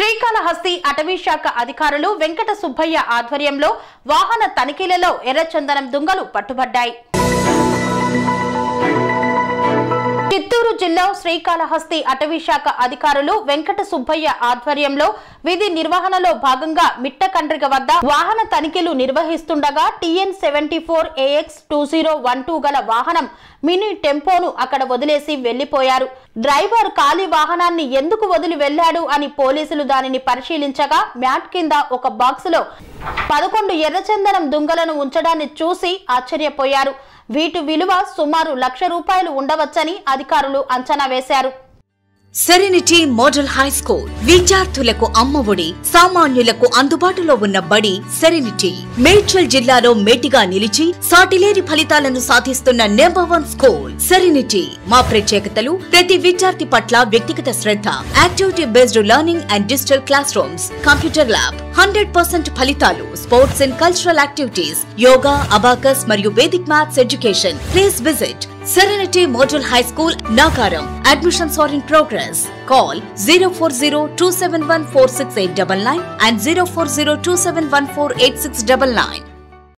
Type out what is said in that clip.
శ్రీకాళహస్తి అటవీ శాఖ అధికారులు వెంకట సుబ్బయ్య ఆధ్వర్యంలో వాహన తనిఖీలలో ఎర్రచందనం దుంగలు పట్టుబడ్డాయి చిత్తూరు జిల్లా శ్రీకాళహస్తి అటవీ శాఖ అధికారులు వెంకట సుబ్బయ్య ఆధ్వర్యంలో విధి నిర్వహణలో భాగంగా మిట్టకండ్రిగ వద్ద వాహన తనిఖీలు నిర్వహిస్తుండగా TN seventy four AX two zero one two గల వాహనం మినీ టెంపోను అక్కడ వదిలేసి వెళ్లిపోయారు డ్రైవర్ ఖాళీ వాహనాన్ని ఎందుకు వదిలి వెళ్లాడు అని పోలీసులు దానిని పరిశీలించగా మ్యాట్ కింద ఒక బాక్సులో పదకొండు ఎర్రచందనం దుంగలను ఉంచడాన్ని చూసి ఆశ్చర్యపోయారు వీటి విలువ సుమారు లక్ష రూపాయలు ఉండవచ్చని అధికారులు అంచనా వేశారు సెరెనిటీ మోడల్ హై స్కూల్ విద్యార్థులకు అమ్మఒడి సామాన్యులకు అందుబాటులో ఉన్న బడి సెరెనిటీ మేడ్చల్ జిల్లాలో మేటిగా నిలిచి సాటిలేని ఫలితాలను సాధిస్తున్న నెంబర్ వన్ స్కూల్ సెరెనిటీ మా ప్రత్యేకతలు ప్రతి విద్యార్థి పట్ల వ్యక్తిగత శ్రద్ధ activity based learning and digital classrooms computer lab hundred percent ఫలితాలు sports and cultural activities yoga abacus మరియు Vedic maths education please visit Serenity Model High School, Nagaram. Admissions are in progress. Call 040 and 040